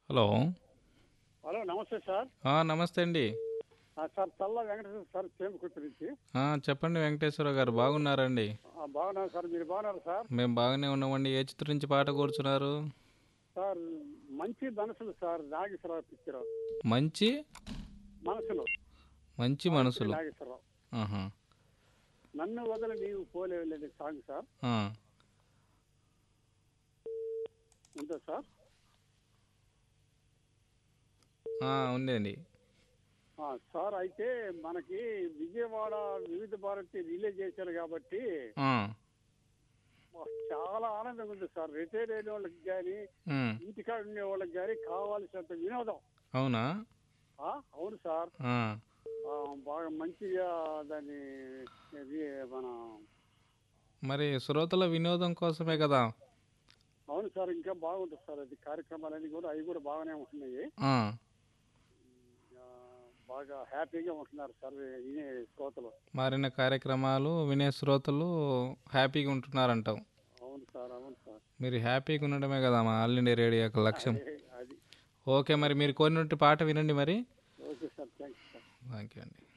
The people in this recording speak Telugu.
హలో హలో నమస్తే సార్ ఆ, నమస్తే అండి ఆ, సార్ చల్ల వెంకటేశ్వర సార్ చేమకుర్తి నుంచి ఆ, చెప్పండి వెంకటేశ్వర గారు బాగున్నారండి ఆ, బాగున్నాను సార్ మీరు బాగున్నారు సార్ మేము బాగానే ఉన్నామండి ఏ చిత్రం నుంచి పాట కూర్చున్నారు సార్ మంచి మనసులు సార్ నాగేశ్వరరావు పిక్చర్ మంచి మనసులు మంచి మనసులు నాగేశ్వరరావు ఆహా. నన్ను వదల నీవు పోలేవలేదు సాంగ్ సార్ ఆ, ఉందా సార్ ఆ, ఉందండి ఆ, సార్ అయితే మనకి విజయవాడ వివిధ భారతి రిలీజ్ చేశారు కాబట్టి ఆ, మాకు చాలా ఆనందంగా ఉంది సార్ రిటైర్ అయిన వాళ్ళకి కానీ ఉమ్, ఇంటికాడ ఉండే వాళ్ళకి కానీ కావాల్సినంత వినోదం అవునా ఆ, అవును సార్ ఆ, ఆ, బాగా మంచిగా దాన్ని ఇది మన మరి శ్రోతల వినోదం కోసమే కదా అవును సార్ ఇంకా బాగుంటుంది సార్ అది కార్యక్రమాలన్నీ కూడా అవి కూడా బాగానే ఉంటున్నాయి ఆ, ఆ, బాగా హ్యాపీగా ఉంటున్నారు సార్ వినే శ్రోతలు మారిన కార్యక్రమాలు వినే శ్రోతలు హ్యాపీగా ఉంటున్నారంటావు అవును సార్ అవును సార్ మీరు హ్యాపీగా ఉండడమే కదా మా ఆల్ ఇండియా రేడియో యొక్క లక్ష్యం ఏ, అది ఓకే మరి మీరు కోరినట్టు పాట వినండి మరి okay sir thanks sir thank you అండి